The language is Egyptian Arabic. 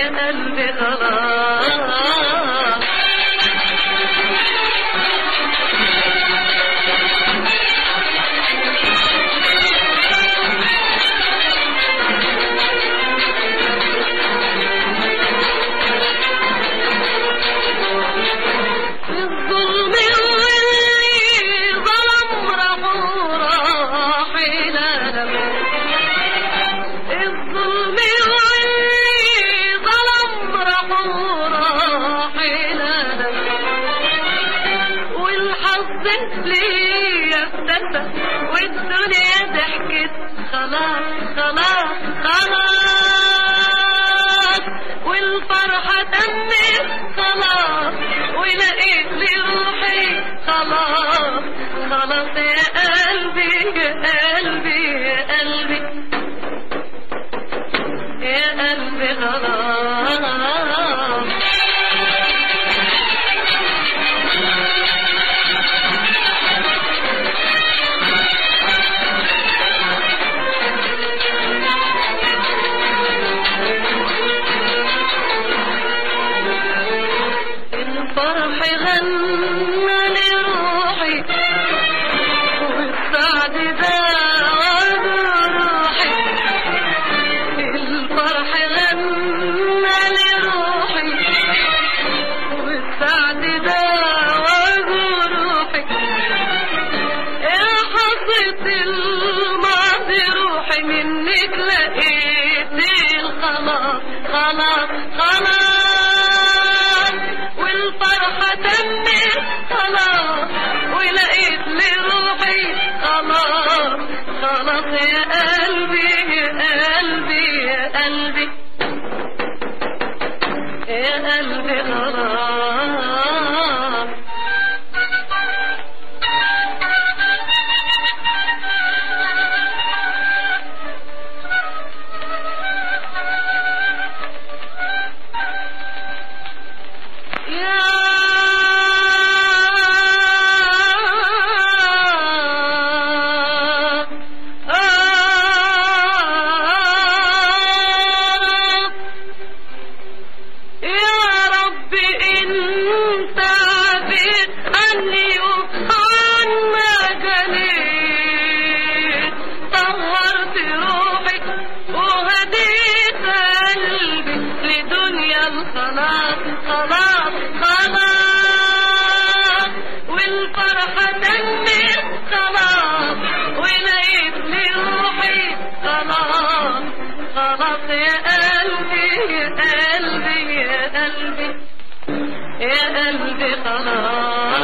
قلبي خلاص الظلم واللي ظلم ربه راح الألم الظلم واللي ظلم ربه راح الألم والحظ ليا ابتسم والدنيا ضحكت خلاص خلاص خلاص والفرحة تمت خلاص ولقيت لي روحي خلاص خلاص يا قلبي يا قلبي يا قلبي يا قلبي خلاص الفرح غنى لروحي والسعد داوى روحي الفرح غنى لروحي والسعد داوى روحي يا حظة الماضي روحي منك لقيت الخلاص خلاص خلاص والفرحة تمت خلاص ولقيت لي روحي خلاص خلاص يا قلبي يا قلبي يا قلبي يا قلبي خلاص يا يا رب انت عفيت عني وعنا جليت طهرت روحي وهديت قلبي لدنيا الخلاص خلاص خلاص والفرحة تمت خلاص ولقيت لي روحي خلاص خلاص يا قلبي يا قلبي يا قلبي يا قلبي خلاص